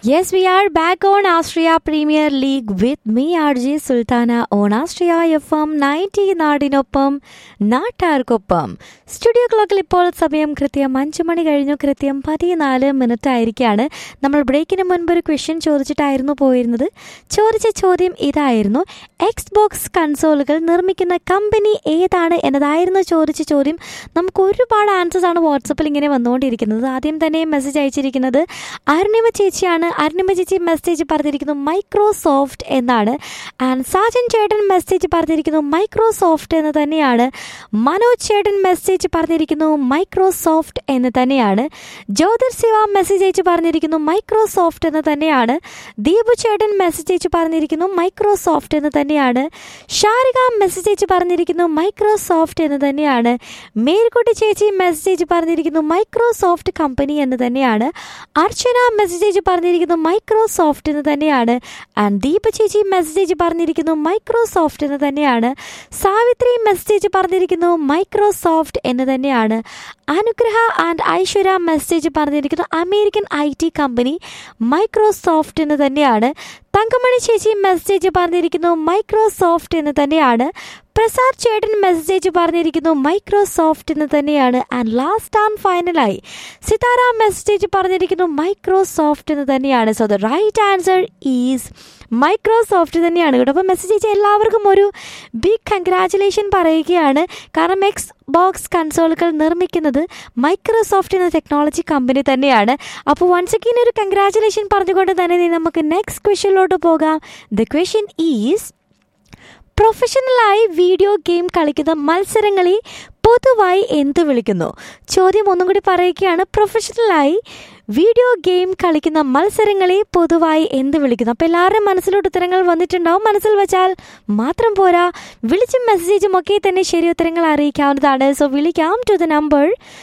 Yes, we are back on Austria Premier League with me, RJ Sultana, on Austria FM 90 നാടിനൊപ്പം നാട്ടാർക്കൊപ്പം studio ക്ലോക്കിൽ ഇപ്പോൾ സമയം കൃത്യം അഞ്ച് മണി കഴിഞ്ഞു കൃത്യം പതിനാല് മിനിറ്റ് ആയിരിക്കാണ് നമ്മൾ ബ്രേക്കിന് മുൻപ് ഒരു ക്വസ്റ്റ്യൻ ചോദിച്ചിട്ടായിരുന്നു പോയിരുന്നത് ചോദിച്ച ചോദ്യം ഇതായിരുന്നു എക്സ് ബോക്സ് കൺസോളുകൾ നിർമ്മിക്കുന്ന കമ്പനി ഏതാണ് എന്നതായിരുന്നു ചോദിച്ച ചോദ്യം നമുക്ക് ഒരുപാട് ആൻസേഴ്സ് ആണ് വാട്സപ്പിൽ ഇങ്ങനെ വന്നുകൊണ്ടിരിക്കുന്നത് ആദ്യം തന്നെ മെസ്സേജ് അയച്ചിരിക്കുന്നത് അരുണിമ ചേച്ചിയാണ് അരുണിമ ചേച്ചി മെസ്സേജ് പറഞ്ഞിരിക്കുന്നു മൈക്രോസോഫ്റ്റ് എന്നാണ് ആൻഡ് സാജൻ ചേട്ടൻ മെസ്സേജ് പറഞ്ഞിരിക്കുന്നു മൈക്രോസോഫ്റ്റ് എന്ന് തന്നെയാണ് മനോജ് ചേട്ടൻ മെസ്സേജ് പറഞ്ഞിരിക്കുന്നു മൈക്രോസോഫ്റ്റ് എന്ന് തന്നെയാണ് ജ്യോതിർ ശിവ മെസ്സേജ് അയച്ച് പറഞ്ഞിരിക്കുന്നു മൈക്രോസോഫ്റ്റ് എന്ന് തന്നെയാണ് ദീപു ചേട്ടൻ മെസ്സേജ് അയച്ച് പറഞ്ഞിരിക്കുന്നു മൈക്രോസോഫ്റ്റ് എന്ന് തന്നെയാണ് ഷാരിക മെസ്സേജ് അയച്ച് പറഞ്ഞിരിക്കുന്നു മൈക്രോസോഫ്റ്റ് എന്ന് തന്നെയാണ് മേൽക്കുട്ടി ചേച്ചി മെസ്സേജ് പറഞ്ഞിരിക്കുന്നു മൈക്രോസോഫ്റ്റ് കമ്പനി എന്ന് തന്നെയാണ് അർച്ചന മെസ്സേജ് പറഞ്ഞിരിക്കുന്നു മൈക്രോസോഫ്റ്റ് എന്ന് തന്നെയാണ് ആൻഡ് ദീപ ചേച്ചി മെസ്സേജ് പറഞ്ഞിരിക്കുന്നു മൈക്രോസോഫ്റ്റ് എന്ന് തന്നെയാണ് സാവിത്രി മെസ്സേജ് പറഞ്ഞിരിക്കുന്നു മൈക്രോസോഫ്റ്റ് എന്ന് തന്നെയാണ് അനുഗ്രഹ ആൻഡ് ഐശ്വര്യ മെസ്സേജ് പറഞ്ഞിരിക്കുന്നു American I T company Microsoft എന്ന് തന്നെയാണ് തങ്കമണി ചേച്ചി മെസ്സേജ് പറഞ്ഞിരിക്കുന്നു മൈക്രോസോഫ്റ്റ് എന്ന് തന്നെയാണ് പ്രസാദ് ചേട്ടൻ മെസ്സേജ് പറഞ്ഞിരിക്കുന്നു മൈക്രോസോഫ്റ്റ് എന്ന് തന്നെയാണ് ആൻഡ് ലാസ്റ്റ് ആൻഡ് ഫൈനലായി സിതാര മെസ്സേജ് പറഞ്ഞിരിക്കുന്നു മൈക്രോസോഫ്റ്റ് എന്ന് തന്നെയാണ് so the right answer is Microsoft തന്നെയാണ് കേട്ടോ അപ്പോൾ മെസ്സേജ് അയച്ച എല്ലാവർക്കും ഒരു ബിഗ് കൺഗ്രാറ്റുലേഷൻ പറയുകയാണ് കാരണം എക്സ് ബോക്സ് കൺസോളുകൾ നിർമ്മിക്കുന്നത് മൈക്രോസോഫ്റ്റ് എന്ന ടെക്നോളജി കമ്പനി തന്നെയാണ് അപ്പോൾ വൺസ് അഗീൻ ഒരു കൺഗ്രാറ്റുലേഷൻ പറഞ്ഞുകൊണ്ട് തന്നെ ഇനി നമുക്ക് നെക്സ്റ്റ് ക്വസ്റ്റ്യനിലോട്ട് പോകാം ദ ക്വസ്റ്റ്യൻ ഈസ് പ്രൊഫഷണലായി വീഡിയോ ഗെയിം കളിക്കുന്ന മത്സരങ്ങളെ പൊതുവായി എന്ത് വിളിക്കുന്നു ചോദ്യം ഒന്നും കൂടി പറയുകയാണ് പ്രൊഫഷണലായി വീഡിയോ ഗെയിം കളിക്കുന്ന മത്സരങ്ങളെ പൊതുവായി എന്ത് വിളിക്കുന്നു അപ്പോൾ എല്ലാവരുടെയും മനസ്സിലോട്ട് ഉത്തരങ്ങൾ വന്നിട്ടുണ്ടാവും മനസ്സിൽ വെച്ചാൽ മാത്രം പോരാ വിളിച്ചും മെസ്സേജും ഒക്കെ തന്നെ ശരി ഉത്തരങ്ങൾ അറിയിക്കാവുന്നതാണ് സോ വിളിക്കാം ടു ദ നമ്പർ